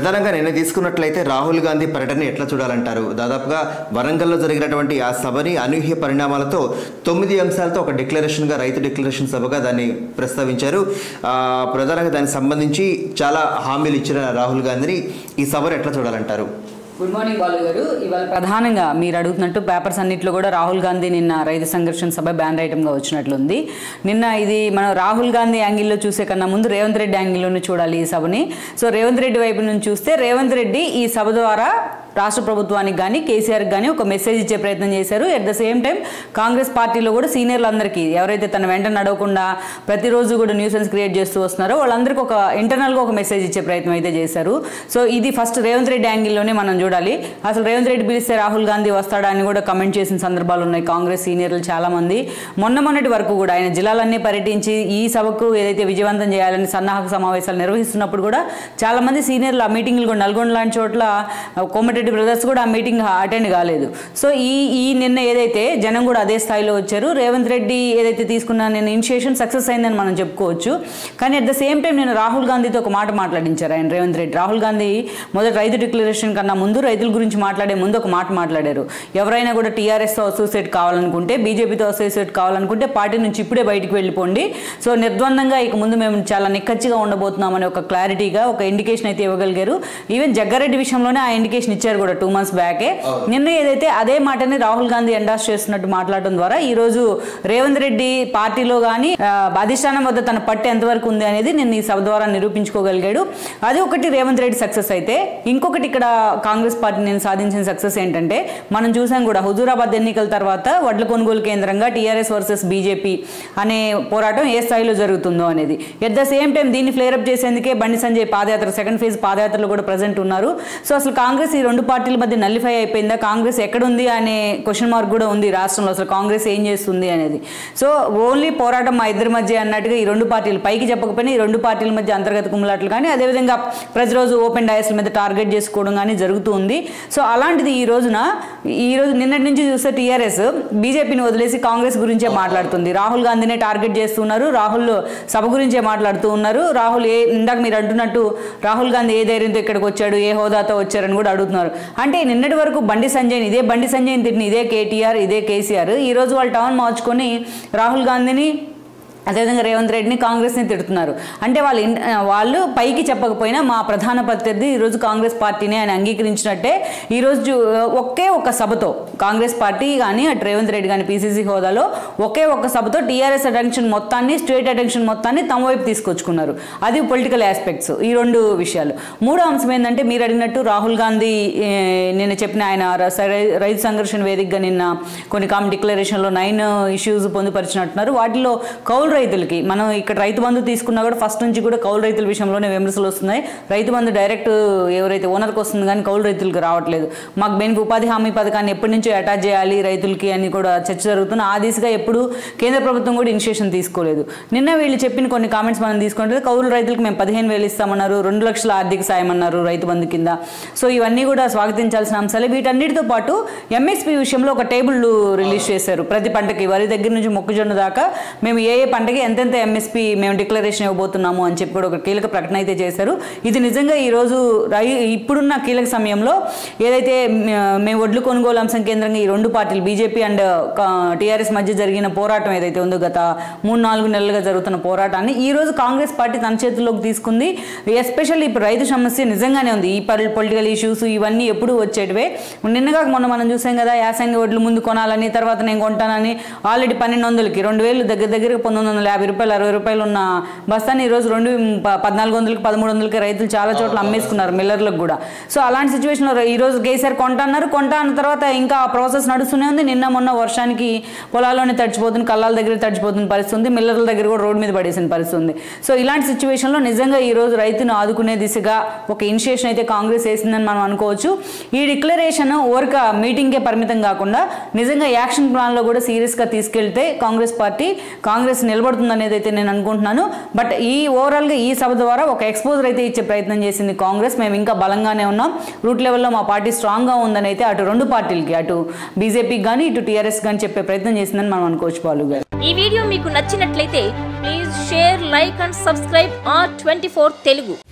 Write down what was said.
ప్రధానంగా నిన్న తీసుకున్నట్లయితే రాహుల్ గాంధీ పర్యటన ఎట్లా చూడాలంటారు దాదాపుగా వరంగల్లో జరిగినటువంటి ఆ సభని అనూహ్య పరిణామాలతో తొమ్మిది అంశాలతో ఒక డిక్లరేషన్గా రైతు డిక్లరేషన్ సభగా దాన్ని ప్రస్తావించారు ఆ, ప్రధానంగా దానికి సంబంధించి చాలా హామీలు ఇచ్చిన రాహుల్ గాంధీని ఈ సభను ఎట్లా చూడాలంటారు గుడ్ మార్నింగ్ బాలు గారు ఇవాళ ప్రధానంగా మీరు అడుగుతున్నట్టు పేపర్స్ అన్నింటిలో కూడా రాహుల్ గాంధీ నిన్న రైతు సంఘర్షణ సభ బ్యాన్ ఐటమ్గా వచ్చినట్లుంది నిన్న ఇది మనం రాహుల్ గాంధీ యాంగిల్లో చూసే కన్నా ముందు రేవంత్ రెడ్డి యాంగిల్లోనే చూడాలి ఈ సభని సో రేవంత్ రెడ్డి వైపు నుంచి చూస్తే రేవంత్ రెడ్డి ఈ సభ ద్వారా రాష్ట్ర ప్రభుత్వానికి కానీ కేసీఆర్కి కానీ ఒక మెసేజ్ ఇచ్చే ప్రయత్నం చేశారు at the same time Congress పార్టీలో కూడా సీనియర్లందరికీ ఎవరైతే తన వెంట నడవకుండా ప్రతిరోజు కూడా న్యూసెన్స్ క్రియేట్ చేస్తూ వస్తున్నారో వాళ్ళందరికీ ఒక ఇంటర్నల్గా ఒక మెసేజ్ ఇచ్చే ప్రయత్నం అయితే చేశారు సో ఇది ఫస్ట్ రేవంత్ రెడ్డి యాంగిల్లోనే మనం చూడాలి అసలు రేవంత్ రెడ్డి పిలిస్తే రాహుల్ గాంధీ వస్తాడా అని కూడా కమెంట్ చేసిన సందర్భాలు ఉన్నాయి కాంగ్రెస్ సీనియర్లు చాలామంది మొన్న మొన్నటి వరకు కూడా ఆయన జిల్లాలన్నీ పర్యటించి ఈ సభకు ఏదైతే విజయవంతం చేయాలని సన్నాహక సమావేశాలు నిర్వహిస్తున్నప్పుడు కూడా చాలామంది సీనియర్లు ఆ మీటింగ్లు కూడా నల్గొండ లాంటి చోట్ల కోమటిరెడ్డి బ్రదర్స్ కూడా ఆ మీటింగ్ అటెండ్ కాలేదు సో ఈ ఈ నిన్న ఏదైతే జనం కూడా అదే స్థాయిలో వచ్చారు రేవంత్ రెడ్డి ఏదైతే తీసుకున్న నేను ఇనిషియేషన్ సక్సెస్ అయిందని మనం చెప్పుకోవచ్చు కానీ అట్ ద సేమ్ టైం నేను రాహుల్ గాంధీతో ఒక మాట మాట్లాడించారు ఆయన రేవంత్ రెడ్డి రాహుల్ గాంధీ మొదటి రైతు డిక్లరేషన్ కన్నా ముందు రైతుల గురించి మాట్లాడే ముందు ఒక మాట మాట్లాడారు ఎవరైనా కూడా టీఆర్ఎస్తో అసోసియేట్ కావాలనుకుంటే బీజేపీతో అసోసియేట్ కావాలనుకుంటే పార్టీ నుంచి ఇప్పుడే బయటికి వెళ్ళిపోండి సో నిర్ద్వందంగా ఇక ముందు మేము చాలా నిక్కచ్చిగా ఉండబోతున్నామని ఒక క్లారిటీగా ఒక ఇండికేషన్ అయితే ఇవ్వగలిగారు ఈవెన్ జగ్గారెడ్డి విషయంలోనే ఆ ఇండికేషన్ ఇచ్చారు కూడా టూ మంత్స్ బ్యాకే నిన్న ఏదైతే అదే మాటని రాహుల్ గాంధీ ఎండాస్ చేస్తున్నట్టు మాట్లాడడం ద్వారా ఈ రోజు రేవంత్ రెడ్డి పార్టీలో కానీ అధిష్టానం వద్ద తన పట్టు ఎంతవరకు ఉంది అనేది నేను ఈ సభ ద్వారా నిరూపించుకోగలిగాడు అది ఒకటి రేవంత్ రెడ్డి సక్సెస్ అయితే ఇంకొకటి ఇక్కడ కాంగ్రెస్ పార్టీ నేను సాధించిన సక్సెస్ ఏంటంటే మనం చూసాం కూడా హుజూరాబాద్ ఎన్నికల తర్వాత వడ్ల కొనుగోలు కేంద్రంగా టీఆర్ఎస్ వర్సెస్ బీజేపీ అనే పోరాటం ఏ స్థాయిలో జరుగుతుందో అనేది ఎట్ ద సేమ్ టైం దీన్ని ఫ్లేరప్ చేసేందుకే బండి సంజయ్ పాదయాత్ర సెకండ్ ఫేజ్ పాదయాత్రలో కూడా ప్రజెంట్ ఉన్నారు సో అసలు కాంగ్రెస్ ఈ రెండు పార్టీల మధ్య నల్లిఫై అయిపోయిందా కాంగ్రెస్ ఎక్కడుంది అనే క్వశ్చన్ మార్క్ కూడా ఉంది రాష్ట్రంలో అసలు కాంగ్రెస్ ఏం చేస్తుంది అనేది సో ఓన్లీ పోరాటం మా ఇద్దరి మధ్య అన్నట్టుగా ఈ రెండు పార్టీలు పైకి చెప్పకపోయినా ఈ రెండు పార్టీల మధ్య అంతర్గత కుమ్ములాట్లు కానీ అదేవిధంగా ప్రతిరోజు ఓపెన్ డయాస్ల మీద టార్గెట్ చేసుకోవడం కానీ జరుగుతూ ఉంది సో అలాంటిది ఈ రోజున ఈ రోజు నిన్నటి నుంచి చూస్తే టీఆర్ఎస్ బీజేపీని వదిలేసి కాంగ్రెస్ గురించే మాట్లాడుతుంది రాహుల్ గాంధీనే టార్గెట్ చేస్తున్నారు రాహుల్ సభ గురించే మాట్లాడుతూ ఉన్నారు రాహుల్ ఏ ఇందాక మీరు అంటున్నట్టు రాహుల్ గాంధీ ఏ ధైర్యంతో ఇక్కడికి వచ్చాడు ఏ హోదాతో వచ్చారని కూడా అడుగుతున్నారు అంటే నిన్నటి వరకు బండి సంజయ్ ఇదే బండి సంజయ్ని తిట్టిన ఇదే కేటీఆర్ ఇదే కేసీఆర్ ఈ రోజు వాళ్ళు టౌన్ మార్చుకొని రాహుల్ గాంధీని అదేవిధంగా రేవంత్ రెడ్డిని కాంగ్రెస్ని తిడుతున్నారు అంటే వాళ్ళు ఇన్- వాళ్ళు పైకి చెప్పకపోయినా మా ప్రధాన ప్రత్యర్థి ఈరోజు కాంగ్రెస్ పార్టీని ఆయన అంగీకరించినట్టే ఈరోజు ఒకే ఒక సభతో కాంగ్రెస్ పార్టీ కానీ అటు రేవంత్ రెడ్డి కానీ పీసీసీ హోదాలో ఒకే ఒక్క సభతో టీఆర్ఎస్ అటెన్షన్ మొత్తాన్ని స్టేట్ అటెన్షన్ మొత్తాన్ని తమ వైపు తీసుకొచ్చుకున్నారు అది పొలిటికల్ ఆస్పెక్ట్స్ ఈ రెండు విషయాలు మూడో అంశం ఏంటంటే మీరు అడిగినట్టు రాహుల్ గాంధీ ఏ, నిన్న చెప్పిన ఆయన ర- రై- రైతు సంఘర్షణ వేదికగా నిన్న కొన్ని కామ్ డిక్లరేషన్లో నైన్ ఇష్యూస్ పొందుపరిచినట్టున్నారు వాటిలో కౌలు రైతులకి మనం ఇక్కడ రైతు బంధు తీసుకున్నా కూడా ఫస్ట్ నుంచి కూడా కౌలు రైతుల విషయంలోనే విమర్శలు వస్తున్నాయి రైతు బంధు డైరెక్ట్ ఎవరైతే ఓనర్కి వస్తుంది కానీ కౌలు రైతులకు రావట్లేదు మాకు బెనిఫి ఉపాధి హామీ పథకాన్ని ఎప్పటి నుంచో అటాచ్ చేయాలి రైతులకి అని కూడా చర్చ జరుగుతున్న ఆ దిశగా ఎప్పుడు కేంద్ర ప్రభుత్వం కూడా ఇనిషియేషన్ తీసుకోలేదు నిన్న వీళ్ళు చెప్పిన కొన్ని కామెంట్స్ మనం తీసుకుంటే కౌలు రైతులకు మేము పదిహేను వేలు ఇస్తామన్నారు రెండు లక్షల ఆర్థిక సాయం అన్నారు రైతు బంధు కింద సో ఇవన్నీ కూడా స్వాగతించాల్సిన అంశాలే వీటన్నిటితో పాటు ఎంఎస్పి విషయంలో ఒక టేబుల్ రిలీజ్ చేశారు ప్రతి పంటకి వరి దగ్గర నుంచి మొక్కజొన్న దాకా మేము ఏ ఏ పంటకి ఎంతెంత ఎంఎస్పి మేము డిక్లరేషన్ ఇవ్వబోతున్నాము అని చెప్పి కూడా ఒక కీలక ప్రకటన అయితే చేశారు ఇది నిజంగా ఈరోజు రై ఇప్పుడున్న కీలక సమయంలో ఏదైతే మ- మేము ఒడ్లు కొనుగోలు అంశం కేంద్రంగా ఈ రెండు పార్టీలు బీజేపీ అండ్ టీఆర్ఎస్ మధ్య జరిగిన పోరాటం ఏదైతే ఉందో గత మూడు నాలుగు నెలలుగా జరుగుతున్న పోరాటాన్ని ఈ రోజు కాంగ్రెస్ పార్టీ తన చేతుల్లోకి తీసుకుంది ఎస్పెషల్లీ ఇప్పుడు రైతు సమస్య నిజంగానే ఉంది ఈ పొలిటికల్ ఇష్యూస్ ఇవన్నీ ఎప్పుడు వచ్చేటివే నిన్నగా మొన్న మనం చూసాం కదా యాసంగి ఒడ్లు ముందు కొనాలని తర్వాత నేను కొంటానని ఆల్రెడీ పన్నెండు వందలకి రెండు వేలు దగ్గర దగ్గర పంతొమ్మిది వందల యాభై రూపాయలు అరవై రూపాయలు ఉన్న బస్తాని ఈరోజు రెండు ప- పద్నాలుగు వందలకి పదమూడు వందలకి రైతులు చాలా చోట్ల అమ్మేసుకున్నారు మిల్లర్లకు కూడా సో అలాంటి సిచ్యువేషన్లో ఈ రోజు కేసీఆర్ కొంటా అన్నారు కొంటా అన్న తర్వాత ఇంకా ఆ ప్రాసెస్ నడుస్తూనే ఉంది నిన్న మొన్న వర్షానికి పొలాల్లోనే తడిచిపోతుంది కళ్ళాల దగ్గర తడిచిపోతున్న పరిస్థితి ఉంది మిల్లర్ల దగ్గర కూడా రోడ్డు మీద పడేసిన పరిస్థితి ఉంది సో ఇలాంటి సిచ్యువేషన్లో నిజంగా ఈ రోజు రైతును ఆదుకునే దిశగా ఒక ఇనిషియేషన్ అయితే కాంగ్రెస్ వేసిందని మనం అనుకోవచ్చు ఈ డిక్లరేషన్ ఓరిక మీటింగ్కే పరిమితం కాకుండా నిజంగా యాక్షన్ ప్లాన్లో కూడా సీరియస్గా తీసుకెళ్తే కాంగ్రెస్ పార్టీ కాంగ్రెస్ నిలబడుతుంది అనేది అయితే నేను అనుకుంటున్నాను బట్ ఈ ఓవరాల్గా ఈ సభ ద్వారా ఒక ఎక్స్పోజర్ అయితే ఇచ్చే ప్రయత్నం చేసింది కాంగ్రెస్ మేము ఇంకా బలంగానే ఉన్నాం రూట్ లెవెల్లో మా పార్టీ స్ట్రాంగ్గా ఉందని అయితే అటు రెండు పార్టీలకి అటు బీజేపీకి కానీ ఇటు టీఆర్ఎస్ కానీ చెప్పే ప్రయత్నం చేసిందని మనం అనుకోవచ్చు బాలు గారు ఈ వీడియో మీకు నచ్చినట్లయితే please share like and subscribe R twenty Telugu